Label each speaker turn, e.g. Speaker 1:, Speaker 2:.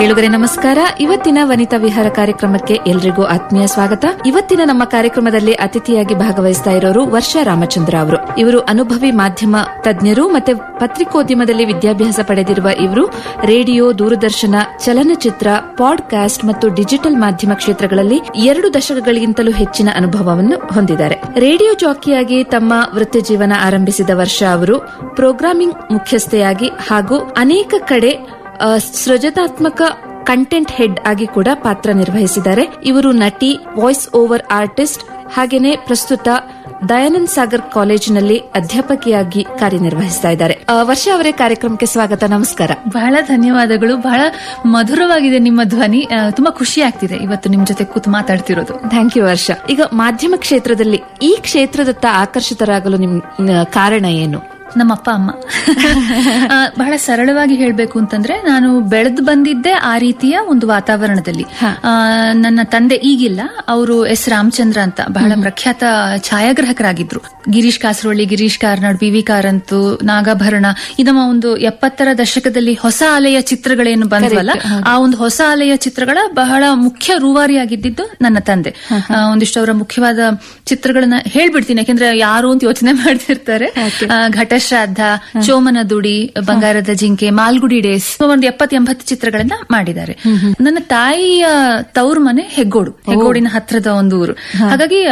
Speaker 1: ಕೇಳುಗರೆ ನಮಸ್ಕಾರ ಇವತ್ತಿನ ವನಿತಾ ವಿಹಾರ ಕಾರ್ಯಕ್ರಮಕ್ಕೆ ಎಲ್ರಿಗೂ ಆತ್ಮೀಯ ಸ್ವಾಗತ ಇವತ್ತಿನ ನಮ್ಮ ಕಾರ್ಯಕ್ರಮದಲ್ಲಿ ಅತಿಥಿಯಾಗಿ ಭಾಗವಹಿಸ್ತಾ ಇರೋರು ವರ್ಷಾ ರಾಮಚಂದ್ರ ಅವರು ಇವರು ಅನುಭವಿ ಮಾಧ್ಯಮ ತಜ್ಞರು ಮತ್ತೆ ಪತ್ರಿಕೋದ್ಯಮದಲ್ಲಿ ವಿದ್ಯಾಭ್ಯಾಸ ಪಡೆದಿರುವ ಇವರು ರೇಡಿಯೋ ದೂರದರ್ಶನ ಚಲನಚಿತ್ರ ಪಾಡ್ಕಾಸ್ಟ್ ಮತ್ತು ಡಿಜಿಟಲ್ ಮಾಧ್ಯಮ ಕ್ಷೇತ್ರಗಳಲ್ಲಿ ಎರಡು ದಶಕಗಳಿಗಿಂತಲೂ ಹೆಚ್ಚಿನ ಅನುಭವವನ್ನು ಹೊಂದಿದ್ದಾರೆ ರೇಡಿಯೋ ಜಾಕಿಯಾಗಿ ತಮ್ಮ ವೃತ್ತಿ ಜೀವನ ಆರಂಭಿಸಿದ ವರ್ಷ ಅವರು ಪ್ರೋಗ್ರಾಮಿಂಗ್ ಮುಖ್ಯಸ್ಥೆಯಾಗಿ ಹಾಗೂ ಅನೇಕ ಕಡೆ ಆ, ಸೃಜನಾತ್ಮಕ ಕಂಟೆಂಟ್ ಹೆಡ್ ಆಗಿ ಕೂಡ ಪಾತ್ರ ನಿರ್ವಹಿಸಿದ್ದಾರೆ ಇವರು ನಟಿ ವಾಯ್ಸ್ ಓವರ್ ಆರ್ಟಿಸ್ಟ್ ಹಾಗೇನೆ ಪ್ರಸ್ತುತ ದಯಾನಂದ್ ಸಾಗರ್ ಕಾಲೇಜಿನಲ್ಲಿ ಅಧ್ಯಾಪಕಿಯಾಗಿ ಕಾರ್ಯನಿರ್ವಹಿಸ್ತಾ ಇದ್ದಾರೆ ಆ, ವರ್ಷ ಅವರೇ ಕಾರ್ಯಕ್ರಮಕ್ಕೆ ಸ್ವಾಗತ ನಮಸ್ಕಾರ
Speaker 2: ಬಹಳ ಧನ್ಯವಾದಗಳು ಬಹಳ ಮಧುರವಾಗಿದೆ ನಿಮ್ಮ ಧ್ವನಿ ಆ, ತುಂಬಾ ಖುಷಿ ಆಗ್ತಿದೆ ಇವತ್ತು ನಿಮ್ ಜೊತೆ ಕೂತು ಮಾತಾಡ್ತಿರೋದು
Speaker 1: ಥ್ಯಾಂಕ್ ಯು ವರ್ಷ ಈಗ ಮಾಧ್ಯಮ ಕ್ಷೇತ್ರದಲ್ಲಿ ಈ ಕ್ಷೇತ್ರದತ್ತ ಆಕರ್ಷಿತರಾಗಲು ನಿಮ್ ನ- ಕಾರಣ ಏನು
Speaker 2: ನಮ್ಮ ಅಪ್ಪ ಅಮ್ಮ ಆ, ಬಹಳ ಸರಳವಾಗಿ ಹೇಳ್ಬೇಕು ಅಂತಂದ್ರೆ ನಾನು ಬೆಳೆದು ಬಂದಿದ್ದೆ ಆ ರೀತಿಯ ಒಂದು ವಾತಾವರಣದಲ್ಲಿ ಆ, ನನ್ನ ತಂದೆ ಈಗಿಲ್ಲ ಅವರು ಎಸ್ ರಾಮಚಂದ್ರ ಅಂತ ಬಹಳ ಪ್ರಖ್ಯಾತ ಛಾಯಾಗ್ರಾಹಕರಾಗಿದ್ರು ಗಿರೀಶ್ ಕಾಸರೊಳ್ಳಿ ಗಿರೀಶ್ ಕಾರ್ನಾಡ್ ಬಿ ವಿ ಕಾರಂತು ನಾಗಾಭರಣ ಈ ನಮ್ಮ ಒಂದು ಎಪ್ಪತ್ತರ ದಶಕದಲ್ಲಿ ಹೊಸ ಅಲೆಯ ಚಿತ್ರಗಳೇನು ಬಂದ್ವಲ್ಲ ಆ ಒಂದು ಹೊಸ ಅಲೆಯ ಚಿತ್ರಗಳ ಬಹಳ ಮುಖ್ಯ ರೂವಾರಿಯಾಗಿದ್ದು ನನ್ನ ತಂದೆ ಆ, ಒಂದಿಷ್ಟು ಅವರ ಮುಖ್ಯವಾದ ಚಿತ್ರಗಳನ್ನ ಹೇಳ್ಬಿಡ್ತೀನಿ ಯಾಕೆಂದ್ರೆ ಯಾರು ಅಂತ ಯೋಚನೆ ಮಾಡ್ತಿರ್ತಾರೆ ಆ, ಘಟಶ್ರಾದ್ದ ಚೋಮನ ದುಡಿ ಬಂಗಾರದ ಜಿಂಕೆ ಮಾಲ್ಗುಡಿ ಡೇಸ್ ಒಂದು ಎಪ್ಪತ್ ಎಂಬತ್ತು ಚಿತ್ರಗಳನ್ನ ಮಾಡಿದ್ದಾರೆ ನನ್ನ ತಾಯಿಯ ತವ್ರ ಮನೆ ಹೆಗ್ಗೋಡು ಹೆಗ್ಗೋಡಿನ ಹತ್ರದ ಒಂದು ಊರು ಹಾಗಾಗಿ